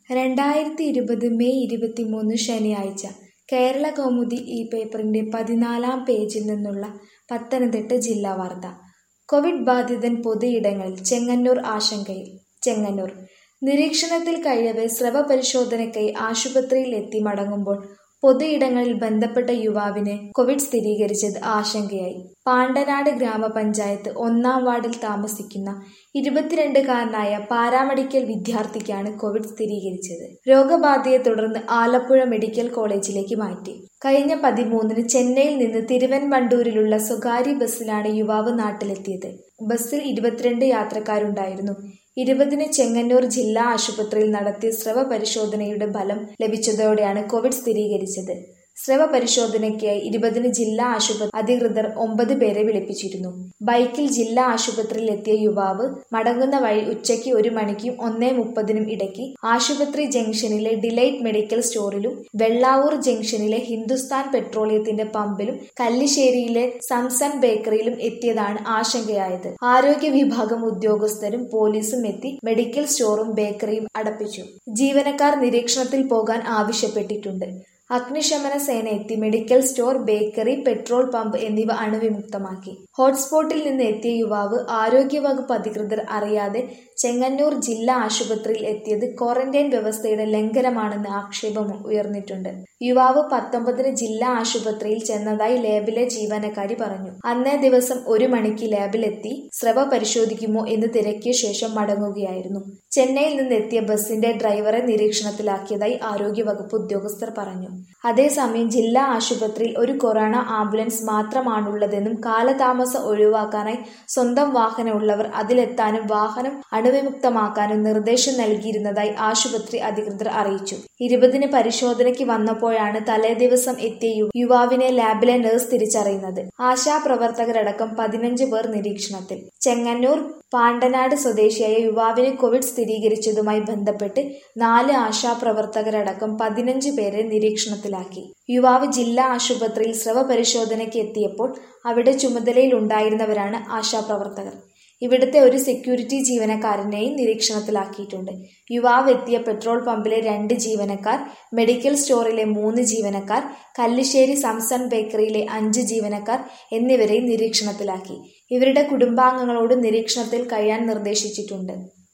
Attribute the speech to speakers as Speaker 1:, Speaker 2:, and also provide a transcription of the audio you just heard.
Speaker 1: രണ്ടായിരത്തി ഇരുപത് മെയ് ഇരുപത്തിമൂന്ന് ശനിയാഴ്ച കേരള കൗമുദി ഈ പേപ്പറിന്റെ പതിനാലാം പേജിൽ നിന്നുള്ള പത്തനംതിട്ട ജില്ലാ വാർത്ത കോവിഡ് ബാധിതൻ പൊതുയിടങ്ങളിൽ ചെങ്ങന്നൂർ ആശങ്കയിൽ ചെങ്ങന്നൂർ നിരീക്ഷണത്തിൽ കഴിയവെ സ്രവ പരിശോധനയ്ക്കായി ആശുപത്രിയിൽ എത്തി മടങ്ങുമ്പോൾ പൊതുയിടങ്ങളിൽ ബന്ധപ്പെട്ട യുവാവിന് കോവിഡ് സ്ഥിരീകരിച്ചത് ആശങ്കയായി പാണ്ടനാട് ഗ്രാമപഞ്ചായത്ത് ഒന്നാം വാർഡിൽ താമസിക്കുന്ന ഇരുപത്തിരണ്ടുകാരനായ പാരാമെഡിക്കൽ വിദ്യാർത്ഥിക്കാണ് കോവിഡ് സ്ഥിരീകരിച്ചത് രോഗബാധയെ തുടർന്ന് ആലപ്പുഴ മെഡിക്കൽ കോളേജിലേക്ക് മാറ്റി കഴിഞ്ഞ പതിമൂന്നിന് ചെന്നൈയിൽ നിന്ന് തിരുവൻവണ്ടൂരിലുള്ള സ്വകാര്യ ബസ്സിലാണ് യുവാവ് നാട്ടിലെത്തിയത് ബസ്സിൽ ഇരുപത്തിരണ്ട് യാത്രക്കാരുണ്ടായിരുന്നു ഇരുപതിന് ചെങ്ങന്നൂർ ജില്ലാ ആശുപത്രിയിൽ നടത്തിയ സ്രവ പരിശോധനയുടെ ഫലം ലഭിച്ചതോടെയാണ് കോവിഡ് സ്ഥിരീകരിച്ചത് സ്രവ പരിശോധനയ്ക്കായി ഇരുപതിന് ജില്ലാ ആശുപത്രി അധികൃതർ ഒമ്പത് പേരെ വിളിപ്പിച്ചിരുന്നു ബൈക്കിൽ ജില്ലാ ആശുപത്രിയിൽ എത്തിയ യുവാവ് മടങ്ങുന്ന വഴി ഉച്ചയ്ക്ക് ഒരു മണിക്കും ഒന്നേ മുപ്പതിനും ഇടയ്ക്ക് ആശുപത്രി ജംഗ്ഷനിലെ ഡിലൈറ്റ് മെഡിക്കൽ സ്റ്റോറിലും വെള്ളാവൂർ ജംഗ്ഷനിലെ ഹിന്ദുസ്ഥാൻ പെട്രോളിയത്തിന്റെ പമ്പിലും കല്ലിശ്ശേരിയിലെ സംസൺ ബേക്കറിയിലും എത്തിയതാണ് ആശങ്കയായത് ആരോഗ്യ വിഭാഗം ഉദ്യോഗസ്ഥരും പോലീസും എത്തി മെഡിക്കൽ സ്റ്റോറും ബേക്കറിയും അടപ്പിച്ചു ജീവനക്കാർ നിരീക്ഷണത്തിൽ പോകാൻ ആവശ്യപ്പെട്ടിട്ടുണ്ട് അഗ്നിശമന സേന എത്തി medical store bakery petrol pump എന്നിവ അണുവിമുക്തമാക്കി ഹോട്ട്സ്പോട്ടിൽ നിന്ന് എത്തിയ യുവാവ് ആരോഗ്യവകുപ്പ് അധികൃതർ അറിയാതെ ചെങ്ങന്നൂർ ജില്ലാ ആശുപത്രിയിൽ എത്തിയത് ക്വാറന്റൈൻ വ്യവസ്ഥയുടെ ലംഘനമാണെന്ന് ആക്ഷേപം ഉയർന്നിട്ടുണ്ട് യുവാവ് പത്തൊമ്പതിന് ജില്ലാ ആശുപത്രിയിൽ ചെന്നതായി ലാബിലെ ജീവനക്കാരി പറഞ്ഞു അന്നേ ദിവസം ഒരു മണിക്ക് ലാബിലെത്തി സ്രവ പരിശോധിക്കുമോ എന്ന് തിരക്കിയ ശേഷം മടങ്ങുകയായിരുന്നു ചെന്നൈയിൽ നിന്ന് എത്തിയ ബസിന്റെ ഡ്രൈവറെ നിരീക്ഷണത്തിലാക്കിയതായി ആരോഗ്യവകുപ്പ് ഉദ്യോഗസ്ഥർ പറഞ്ഞു അതേസമയം ജില്ലാ ആശുപത്രിയിൽ ഒരു കൊറോണ ആംബുലൻസ് മാത്രമാണുള്ളതെന്നും കാലതാമസം ഒഴിവാക്കാനായി സ്വന്തം വാഹനമുള്ളവർ അതിലെത്താനും വാഹനം അണുവിമുക്തമാക്കാനും നിർദ്ദേശം നൽകിയിരുന്നതായി ആശുപത്രി അധികൃതർ അറിയിച്ചു ഇരുപതിന് പരിശോധനയ്ക്ക് വന്നപ്പോഴാണ് തലേദിവസം എത്തിയ യുവാവിനെ ലാബിലെ നഴ്സ് തിരിച്ചറിയുന്നത് ആശാപ്രവർത്തകരടക്കം പതിനഞ്ച് പേർ നിരീക്ഷണത്തിൽ ചെങ്ങന്നൂർ പാണ്ടനാട് സ്വദേശിയായ യുവാവിന് കോവിഡ് സ്ഥിരീകരിച്ചതുമായി ബന്ധപ്പെട്ട് നാല് ആശാപ്രവർത്തകരടക്കം പതിനഞ്ച് പേരെ നിരീക്ഷണത്തിലാക്കി യുവാവ് ജില്ലാ ആശുപത്രിയിൽ സ്രവ പരിശോധനയ്ക്ക് എത്തിയപ്പോൾ അവിടെ ചുമതലയിൽ ഉണ്ടായിരുന്നവരാണ് ആശാപ്രവർത്തകർ ഇവിടുത്തെ ഒരു സെക്യൂരിറ്റി ജീവനക്കാരനെയും നിരീക്ഷണത്തിലാക്കിയിട്ടുണ്ട് യുവാവ് എത്തിയ പെട്രോൾ പമ്പിലെ രണ്ട് ജീവനക്കാർ മെഡിക്കൽ സ്റ്റോറിലെ മൂന്ന് ജീവനക്കാർ കല്ലിശ്ശേരി സംസൺ ബേക്കറിയിലെ അഞ്ച് ജീവനക്കാർ എന്നിവരെയും നിരീക്ഷണത്തിലാക്കി ഇവരുടെ കുടുംബാംഗങ്ങളോട് നിരീക്ഷണത്തിൽ കഴിയാൻ നിർദ്ദേശിച്ചിട്ടുണ്ട്